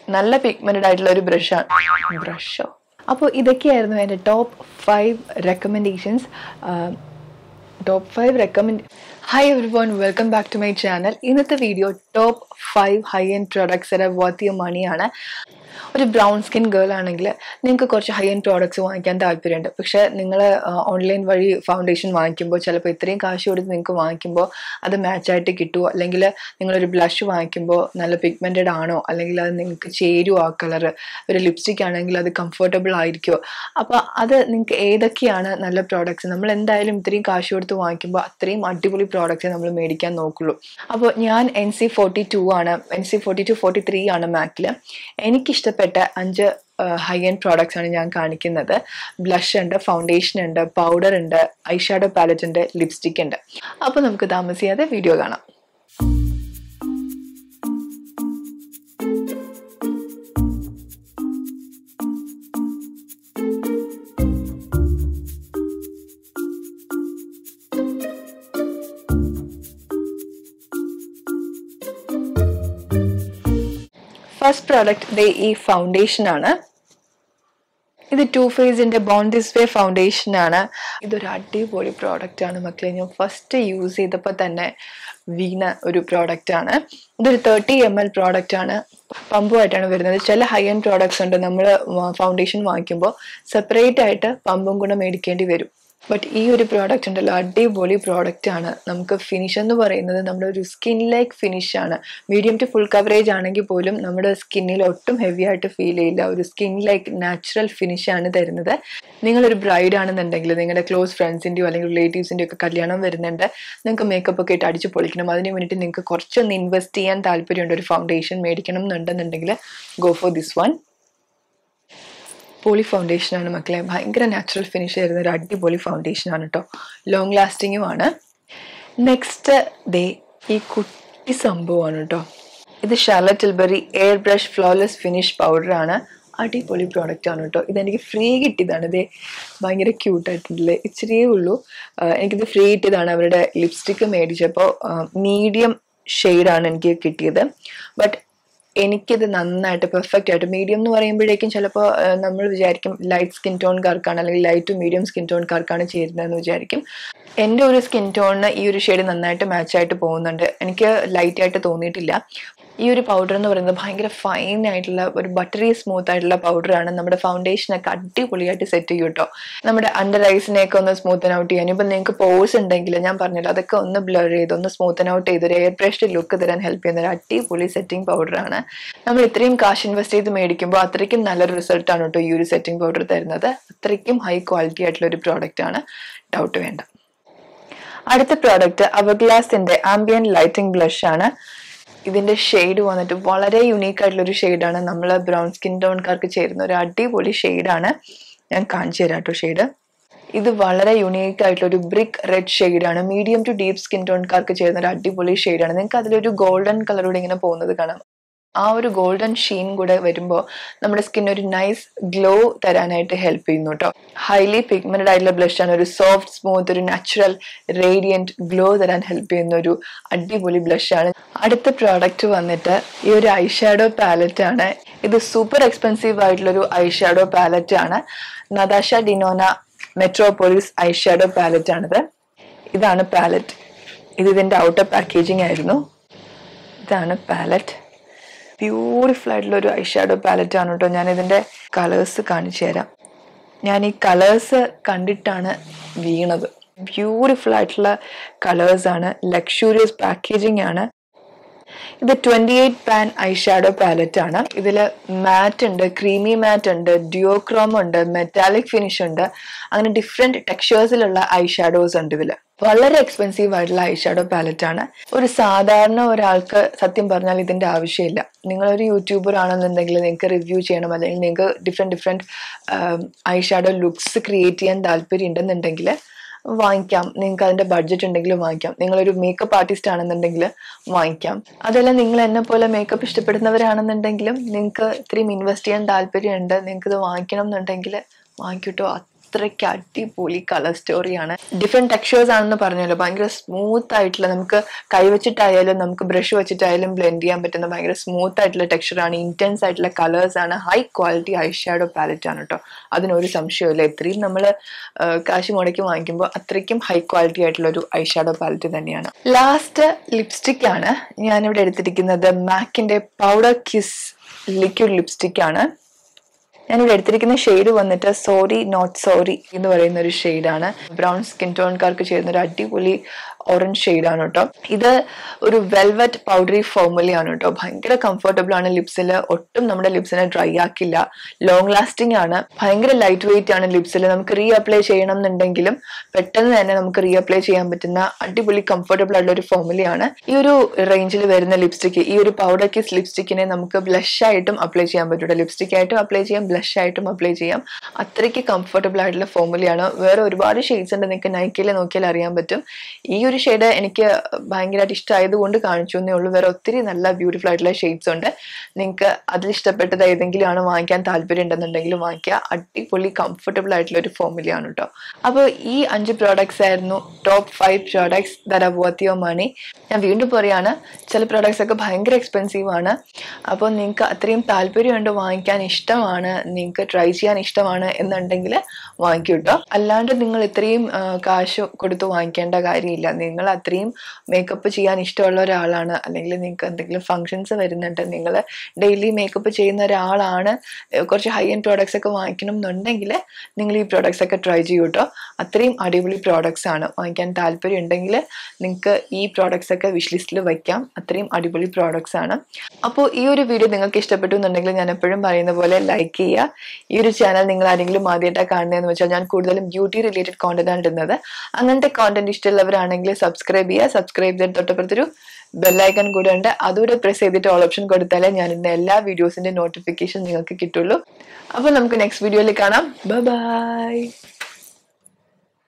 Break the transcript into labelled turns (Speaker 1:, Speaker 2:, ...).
Speaker 1: നല്ല പിഗ്മെന്റഡ് ആയിട്ടുള്ള ഒരു ബ്രഷാണ് ബ്രഷോ അപ്പോൾ ഇതൊക്കെയായിരുന്നു എൻ്റെ top five recommendations top five recommend hi everyone welcome back to my channel ഇന്നത്തെ video top five high end products worth your മണിയാണ് ഒരു ബ്രൗൺ സ്കിൻ ഗേൾ ആണെങ്കിൽ നിങ്ങൾക്ക് കുറച്ച് ഹൈ എൻഡ് പ്രോഡക്ട്സ് വാങ്ങിക്കാൻ താല്പര്യമുണ്ട് പക്ഷേ നിങ്ങൾ ഓൺലൈൻ വഴി ഫൗണ്ടേഷൻ വാങ്ങിക്കുമ്പോൾ ചിലപ്പോൾ ഇത്രയും കാശ് കൊടുത്ത് നിങ്ങൾക്ക് വാങ്ങിക്കുമ്പോൾ അത് മാച്ചായിട്ട് കിട്ടുമോ അല്ലെങ്കിൽ നിങ്ങളൊരു ബ്ലഷ് വാങ്ങിക്കുമ്പോൾ നല്ല പിഗ്മെൻറ്റഡ് ആണോ അല്ലെങ്കിൽ അത് നിങ്ങൾക്ക് ചേരുമോ ആ കളർ ഒരു ലിപ്സ്റ്റിക് ആണെങ്കിൽ അത് കംഫർട്ടബിൾ ആയിരിക്കുമോ അപ്പോൾ അത് നിങ്ങൾക്ക് ഏതൊക്കെയാണ് നല്ല പ്രോഡക്ട്സ് നമ്മൾ എന്തായാലും ഇത്രയും കാശ് കൊടുത്ത് വാങ്ങിക്കുമ്പോൾ അത്രയും അടിപൊളി പ്രോഡക്റ്റ്സ് നമ്മൾ മേടിക്കാൻ നോക്കുള്ളൂ അപ്പോൾ ഞാൻ എൻ സി ഫോർട്ടി ടു ആണ് N C forty two forty three ആണ് മാക്കിൽ എനിക്കിഷ്ടപ്പെട്ട അഞ്ച് ഹൈ എൻഡ് പ്രോഡക്റ്റ്സ് ആണ് ഞാൻ കാണിക്കുന്നത് ബ്ലഷ് ഉണ്ട് ഫൗണ്ടേഷൻ ഉണ്ട് പൗഡർ ഉണ്ട് ഐഷാഡോ പാലറ്റ് ഉണ്ട് ലിപ്സ്റ്റിക് ഉണ്ട് അപ്പോൾ നമുക്ക് താമസിയാതെ വീഡിയോ കാണാം ഫസ്റ്റ് പ്രോഡക്റ്റ് ദേ ഈ ഫൗണ്ടേഷൻ ആണ് ഇത് ടു ഫേസിന്റെ ബോൺ ദിസ് വേ ഫൗണ്ടേഷൻ ആണ് ഇതൊരു അടിപൊളി പ്രോഡക്റ്റ് ആണ് മക്കളെ ഞാൻ ഫസ്റ്റ് യൂസ് ചെയ്തപ്പോൾ തന്നെ വീണ ഒരു പ്രോഡക്റ്റ് ആണ് ഇതൊരു തേർട്ടി എം എൽ പ്രോഡക്റ്റ് ആണ് പമ്പുമായിട്ടാണ് വരുന്നത് ചില ഹൈ എൻഡ് പ്രോഡക്ട്സ് ഉണ്ട് നമ്മൾ ഫൗണ്ടേഷൻ വാങ്ങിക്കുമ്പോൾ സെപ്പറേറ്റ് ആയിട്ട് പമ്പും കൂടെ മേടിക്കേണ്ടി വരും ബട്ട് ഈ ഒരു പ്രോഡക്റ്റ് ഉണ്ടല്ലോ അടിപൊളി പ്രോഡക്റ്റ് ആണ് നമുക്ക് ഫിനിഷ് എന്ന് പറയുന്നത് നമ്മുടെ ഒരു സ്കിൻ ലൈക്ക് ഫിനിഷ് ആണ് മീഡിയം ടു ഫുൾ കവറേജ് ആണെങ്കിൽ പോലും നമ്മുടെ സ്കിന്നിൽ ഒട്ടും ഹെവി ആയിട്ട് ഫീൽ ചെയ്യില്ല ഒരു സ്കിൻ ലൈക്ക് നാച്ചുറൽ ഫിനിഷ് ആണ് തരുന്നത് നിങ്ങളൊരു ബ്രൈഡ് ആണെന്നുണ്ടെങ്കിൽ നിങ്ങളുടെ ക്ലോസ് ഫ്രണ്ട്സിൻ്റെയോ അല്ലെങ്കിൽ റിലേറ്റീവ്സിൻ്റെയോ ഒക്കെ കല്യാണം വരുന്നുണ്ട് നിങ്ങൾക്ക് മേക്കപ്പ് ഒക്കെ ഇട്ട് അടിച്ച് പൊളിക്കണം അതിന് വേണ്ടിയിട്ട് നിങ്ങൾക്ക് കുറച്ചൊന്ന് ഇൻവെസ്റ്റ് ചെയ്യാൻ താല്പര്യമുണ്ട് ഒരു ഫൗണ്ടേഷൻ മേടിക്കണം എന്നുണ്ടെന്നുണ്ടെങ്കിൽ ഗോ ഫോർ ദിസ് വൺ പോളി ഫൗണ്ടേഷൻ ആണ് മക്കളെ ഭയങ്കര നാച്ചുറൽ ഫിനിഷ് തരുന്ന ഒരു അടിപൊളി ഫൗണ്ടേഷൻ ആണ് കേട്ടോ ലോങ് ലാസ്റ്റിങ്ങും ആണ് നെക്സ്റ്റ് ഡേ ഈ കുട്ടി സംഭവമാണ് കേട്ടോ ഇത് Charlotte Tilbury airbrush flawless finish powder ആണ് അടിപൊളി പ്രോഡക്റ്റ് ആണ് കേട്ടോ ഇതെനിക്ക് ഫ്രീ കിട്ടിയതാണ് ഇത് ഭയങ്കര ക്യൂട്ടായിട്ടുണ്ടല്ലേ ഇച്ചിരിയേ ഉള്ളൂ എനിക്കിത് ഫ്രീ കിട്ടിയതാണ് അവരുടെ ലിപ്സ്റ്റിക്ക് മേടിച്ചപ്പോൾ മീഡിയം ഷെയ്ഡാണ് എനിക്ക് കിട്ടിയത് ബട്ട് എനിക്കിത് നന്നായിട്ട് പെർഫെക്റ്റ് ആയിട്ട് മീഡിയം എന്ന് പറയുമ്പോഴേക്കും ചിലപ്പോൾ നമ്മൾ വിചാരിക്കും ലൈറ്റ് സ്കിൻ ടോൺകാർക്കാണ് അല്ലെങ്കിൽ ലൈറ്റ് ടു മീഡിയം സ്കിൻ ടോൺകാർക്കാണ് ചേരുന്നതെന്ന് വിചാരിക്കും എൻ്റെ ഒരു സ്കിൻ ടോണിന് ഈ ഒരു ഷെയ്ഡ് നന്നായിട്ട് മാച്ച് ആയിട്ട് പോകുന്നുണ്ട് എനിക്ക് ലൈറ്റ് ആയിട്ട് തോന്നിയിട്ടില്ല ഈ ഒരു പൗഡർ എന്ന് പറയുന്നത് ഭയങ്കര ഫൈൻ ആയിട്ടുള്ള ഒരു ബട്ടറി സ്മൂത്ത് ആയിട്ടുള്ള പൗഡറാണ് നമ്മുടെ ഫൗണ്ടേഷനൊക്കെ അടിപൊളിയായിട്ട് സെറ്റ് ചെയ്യും കേട്ടോ നമ്മുടെ അണ്ടർ ഐസിനെയൊക്കെ ഒന്ന് സ്മൂത്തൻ ഔട്ട് ചെയ്യാൻ ഇപ്പം നിങ്ങൾക്ക് പോസ് ഉണ്ടെങ്കിൽ ഞാൻ പറഞ്ഞല്ലോ അതൊക്കെ ഒന്ന് ബ്ലർ ചെയ്ത് ഒന്ന് സ്മൂത്തൻ ഔട്ട് ചെയ്ത് ഒരു എയർ ബ്രഷ്ഡ് ലുക്ക് തരാൻ ഹെൽപ്പ് ചെയ്യുന്ന ഒരു അടിപൊളി സെറ്റിംഗ് പൗഡറാണ് നമ്മൾ ഇത്രയും കാശ് ഇൻവെസ്റ്റ് ചെയ്ത് മേടിക്കുമ്പോൾ അത്രയ്ക്കും നല്ലൊരു റിസൾട്ടാണ് കേട്ടോ ഈ ഒരു സെറ്റിംഗ് പൗഡർ തരുന്നത് അത്രയ്ക്കും ഹൈ ക്വാളിറ്റി ആയിട്ടുള്ള ഒരു പ്രോഡക്റ്റ് ആണ് ഡൗട്ട് വേണ്ട അടുത്ത പ്രോഡക്റ്റ് അവഗ്ലാസിന്റെ ആംബിയൻ ലൈറ്റിംഗ് ബ്ലഷ് ആണ് ഇതിന്റെ ഷെയ്ഡ് വന്നിട്ട് വളരെ യുണീക്ക് ആയിട്ടുള്ള ഒരു ഷെയ്ഡാണ് നമ്മൾ ബ്രൗൺ സ്കിൻ ടോൺകാർക്ക് ചേരുന്ന ഒരു അടിപൊളി ഷെയ്ഡാണ് ഞാൻ കാണിച്ചു തരാം കേട്ടോ ഷെയ്ഡ് ഇത് വളരെ യുണീക്ക് ആയിട്ടുള്ള ഒരു ബ്രിക്ക് റെഡ് ഷെയ്ഡാണ് മീഡിയം ടു ഡീപ്പ് സ്കിൻ ടോൺകാർക്ക് ചേരുന്ന ഒരു അടിപൊളി ഷെയ്ഡാണ് നിങ്ങൾക്ക് അതിലൊരു ഗോൾഡൻ കളറോടെ ഇങ്ങനെ പോകുന്നത് കാണാം ആ ഒരു ഗോൾഡൻ ഷീൻ കൂടെ വരുമ്പോൾ നമ്മുടെ സ്കിൻ ഒരു നൈസ് ഗ്ലോ തരാനായിട്ട് ഹെൽപ്പ് ചെയ്യുന്നു കേട്ടോ ഹൈലി പിഗ്മെന്റഡ് ആയിട്ടുള്ള ബ്ലഷ് ആണ് ഒരു സോഫ്റ്റ് സ്മൂത്ത് ഒരു നാച്ചുറൽ റേഡിയന്റ് ഗ്ലോ തരാൻ ഹെൽപ്പ് ചെയ്യുന്ന ഒരു അടിപൊളി ബ്ലഷ് ആണ് അടുത്ത പ്രോഡക്റ്റ് വന്നിട്ട് ഈ ഒരു ഐഷാഡോ പാലറ്റ് ആണ് ഇത് സൂപ്പർ എക്സ്പെൻസീവ് ആയിട്ടുള്ള ഒരു ഐഷാഡോ പാലറ്റ് ആണ് Natasha Denona metropolis eyeshadow palette ആണിത് ഇതാണ് പാലറ്റ് ഇത് ഇതിന്റെ ഔട്ടർ പാക്കേജിംഗ് ആയിരുന്നു ഇതാണ് പാലറ്റ് ബ്യൂട്ടിഫുൾ ആയിട്ടുള്ള ഒരു ഐഷാഡോ പാലറ്റ് ആണ് കേട്ടോ ഞാൻ ഇതിന്റെ കളേഴ്സ് കാണിച്ചു തരാം ഞാൻ ഈ കളേഴ്സ് കണ്ടിട്ടാണ് വീണത് ബ്യൂട്ടിഫുൾ ആയിട്ടുള്ള കളേഴ്സ് ആണ് ലക്ഷൂറിയസ് പാക്കേജിംഗ് ആണ് ഇത് twenty eight pan eyeshadow palette ആണ് ഇതിൽ മാറ്റ് ഉണ്ട് ക്രീമി മാറ്റ് ഉണ്ട് ഡ്യോക്രോം ഉണ്ട് മെറ്റാലിക് ഫിനിഷ് ഉണ്ട് അങ്ങനെ ഡിഫറെന്റ് ടെക്സ്ചേഴ്സിലുള്ള ഐഷാഡോസ് ഉണ്ട് ഇതിൽ വളരെ എക്സ്പെൻസീവ് ആയിട്ടുള്ള ഐഷാഡോ പാലറ്റ് ആണ് ഒരു സാധാരണ ഒരാൾക്ക് സത്യം പറഞ്ഞാൽ ഇതിന്റെ ആവശ്യമില്ല നിങ്ങളൊരു യൂട്യൂബർ ആണെന്നുണ്ടെങ്കിൽ നിങ്ങൾക്ക് റിവ്യൂ ചെയ്യണം അല്ലെങ്കിൽ നിങ്ങൾക്ക് different different eyeshadow looks create ചെയ്യാൻ താല്പര്യം ഉണ്ടെന്നുണ്ടെങ്കിൽ വാങ്ങിക്കാം നിങ്ങൾക്ക് അതിന്റെ ബഡ്ജറ്റ് ഉണ്ടെങ്കിൽ വാങ്ങിക്കാം നിങ്ങളൊരു മേക്കപ്പ് ആർട്ടിസ്റ്റ് ആണെന്നുണ്ടെങ്കിൽ വാങ്ങിക്കാം അതല്ല നിങ്ങൾ എന്നെ പോലെ മേക്കപ്പ് ഇഷ്ടപ്പെടുന്നവരാണെന്നുണ്ടെങ്കിലും നിങ്ങൾക്ക് ഇത്രയും ഇൻവെസ്റ്റ് ചെയ്യാൻ താല്പര്യമുണ്ട് നിങ്ങൾക്ക് ഇത് വാങ്ങിക്കണം എന്നുണ്ടെങ്കിൽ വാങ്ങിക്കൂട്ടോ അത്രയ്ക്ക് അടിപൊളി കളർ സ്റ്റോറിയാണ് ഡിഫറെന്റ് ടെക്സ്ചേഴ്സ് ആണെന്ന് പറഞ്ഞല്ലോ ഭയങ്കര സ്മൂത്ത് ആയിട്ടുള്ള നമുക്ക് കൈവച്ചിട്ടായാലും നമുക്ക് ബ്രഷ് വെച്ചിട്ടായാലും ബ്ലെൻഡ് ചെയ്യാൻ പറ്റുന്ന ഭയങ്കര സ്മൂത്ത് ആയിട്ടുള്ള ടെക്സ്ചർ ആണ് ഇന്റൻസ് ആയിട്ടുള്ള കളേഴ്സ് ആണ് high quality eye shadow palette ആണ് കേട്ടോ അതിനൊരു സംശയമില്ല ഇത്രയും നമ്മൾ കാശ് മുടക്കി വാങ്ങിക്കുമ്പോൾ അത്രയ്ക്കും ഹൈ ക്വാളിറ്റി ആയിട്ടുള്ള ഒരു ഐ ഷാഡോ പാലറ്റ് തന്നെയാണ് ലാസ്റ്റ് ലിപ്സ്റ്റിക് ആണ് ഞാനിവിടെ എടുത്തിരിക്കുന്നത് മാക്കിന്റെ പൗഡർ കിസ് ലിക്വിഡ് ലിപ്സ്റ്റിക് ആണ് ഞാനിവിടെ എടുത്തിരിക്കുന്ന ഷെയ്ഡ് വന്നിട്ട് സോറി നോട്ട് സോറി എന്ന് പറയുന്ന ഒരു ഷെയ്ഡാണ് ബ്രൗൺ സ്കിൻ ടോൺകാർക്ക് ചേരുന്ന ഒരു അടിപൊളി ഓറഞ്ച് ഷെയ്ഡാണ് കേട്ടോ ഇത് ഒരു വെൽവെറ്റ് പൗഡറി ഫോമുലയാണ് കേട്ടോ ഭയങ്കര കംഫർട്ടബിൾ ആണ് ലിപ്സിൽ ഒട്ടും നമ്മുടെ ലിപ്സിനെ ഡ്രൈ ആക്കില്ല ലോങ് ലാസ്റ്റിംഗ് ആണ് ഭയങ്കര ലൈറ്റ് വെയിറ്റ് ആണ് ലിപ്സിൽ നമുക്ക് റീ അപ്ലൈ ചെയ്യണം എന്നുണ്ടെങ്കിലും പെട്ടെന്ന് തന്നെ നമുക്ക് റീ അപ്ലൈ ചെയ്യാൻ പറ്റുന്ന അടിപൊളി കംഫർട്ടബിൾ ആയിട്ടുള്ള ഒരു ഫോമുലയാണ് ഈ ഒരു റേഞ്ചിൽ വരുന്ന ലിപ്സ്റ്റിക് ഈ ഒരു പൗഡർ കിസ് ലിപ്സ്റ്റിക്കിനെ നമുക്ക് ബ്ലഷ് ആയിട്ടും അപ്ലൈ ചെയ്യാൻ പറ്റും ലിപ്സ്റ്റിക് ആയിട്ടും അപ്ലൈ ചെയ്യാം ബ്ലഷ് ആയിട്ടും അപ്ലൈ ചെയ്യാം അത്രയ്ക്ക് കംഫർട്ടബിൾ ആയിട്ടുള്ള ഫോമുലയാണ് വേറെ ഒരുപാട് ഷെയ്ഡ്സ് ഉണ്ട് നിങ്ങൾക്ക് നൈക്കിൽ നോക്കിയാൽ അറിയാൻ പറ്റും ഈ ഒരു ഷെയ്ഡ് എനിക്ക് ഭയങ്കരമായിട്ട് ഇഷ്ടമായതുകൊണ്ട് കാണിച്ചു എന്നേ ഉള്ളൂ വേറെ ഒത്തിരി നല്ല ബ്യൂട്ടിഫുൾ ആയിട്ടുള്ള ഷെയ്ഡ്സ് ഉണ്ട് നിങ്ങൾക്ക് അതിൽ ഇഷ്ടപ്പെട്ടത് ഏതെങ്കിലും ആണ് വാങ്ങിക്കാൻ താല്പര്യം ഉണ്ടെന്നുണ്ടെങ്കിൽ വാങ്ങിക്കുക അടിപൊളി കംഫർട്ടബിൾ ആയിട്ടുള്ള ഒരു ഫോമുലയാണ് കേട്ടോ അപ്പോൾ ഈ അഞ്ച് പ്രോഡക്ട്സ് ആയിരുന്നു top five products there are worth your money ഞാൻ വീണ്ടും പറയാണ് ചില പ്രോഡക്ട്സ് ഒക്കെ ഭയങ്കര എക്സ്പെൻസീവ് ആണ് അപ്പോൾ നിങ്ങൾക്ക് അത്രയും താല്പര്യമുണ്ട് വാങ്ങിക്കാൻ ഇഷ്ടമാണ് നിങ്ങൾക്ക് ട്രൈ ചെയ്യാൻ ഇഷ്ടമാണ് എന്നുണ്ടെങ്കിൽ വാങ്ങിക്കൂ കേട്ടോ അല്ലാണ്ട് നിങ്ങൾ ഇത്രയും ആ, കാശ് കൊടുത്ത് വാങ്ങിക്കേണ്ട കാര്യമില്ല നിങ്ങൾ അത്രയും മേക്കപ്പ് ചെയ്യാൻ ഇഷ്ടമുള്ള ഒരാളാണ് അല്ലെങ്കിൽ നിങ്ങൾക്ക് എന്തെങ്കിലും ഫങ്ഷൻസ് വരുന്നുണ്ട് നിങ്ങൾ ഡെയിലി മേക്കപ്പ് ചെയ്യുന്ന ഒരാളാണ് ഏ, കുറച്ച് ഹൈ എൻഡ് പ്രോഡക്ട്സ് ഒക്കെ വാങ്ങിക്കണം എന്നുണ്ടെങ്കിൽ നിങ്ങൾ ഈ പ്രോഡക്ട്സ് ഒക്കെ ട്രൈ ചെയ്യൂ കേട്ടോ അത്രയും അടിപൊളി പ്രോഡക്ട്സ് ആണ് വാങ്ങിക്കാൻ താല്പര്യം ഉണ്ടെങ്കിൽ നിങ്ങൾക്ക് ഈ പ്രോഡക്ട്സ് ഒക്കെ വിഷ് ലിസ്റ്റിൽ വയ്ക്കാം അത്രയും അടിപൊളി പ്രോഡക്ട്സ് ആണ് അപ്പോൾ ഈ ഒരു വീഡിയോ നിങ്ങൾക്ക് ഇഷ്ടപ്പെട്ടു എന്നുണ്ടെങ്കിൽ ഞാൻ എപ്പോഴും പറയുന്ന പോലെ ലൈക്ക് ചെയ്യുക ഈ ഒരു ചാനൽ നിങ്ങൾ ആരെങ്കിലും ആദ്യമായിട്ടാണ് കാണുന്നതെന്ന് വെച്ചാൽ ഞാൻ കൂടുതലും ബ്യൂട്ടി റിലേറ്റഡ് കോണ്ടന്റ് ആണ് ഇടുന്നത് അങ്ങനത്തെ കോണ്ടന്റ് ഇഷ്ടമുള്ളവരാണെങ്കിൽ സബ്സ്ക്രൈബ് ചെയ്യുക സബ്സ്ക്രൈബ് ചെയ്ത് തൊട്ടപ്പുറത്തൊരു ബെല്ലൈക്കൺ കൂടെ ഉണ്ട് അതുകൂടെ പ്രസ് ചെയ്തിട്ട് ഓൾ ഓപ്ഷൻ കൊടുത്താലേ ഞാൻ ഇന്ന് എല്ലാ വീഡിയോസിന്റെ നോട്ടിഫിക്കേഷൻ നിങ്ങൾക്ക് കിട്ടുള്ളൂ അപ്പോൾ നമുക്ക് നെക്സ്റ്റ് വീഡിയോയിൽ കാണാം ബൈ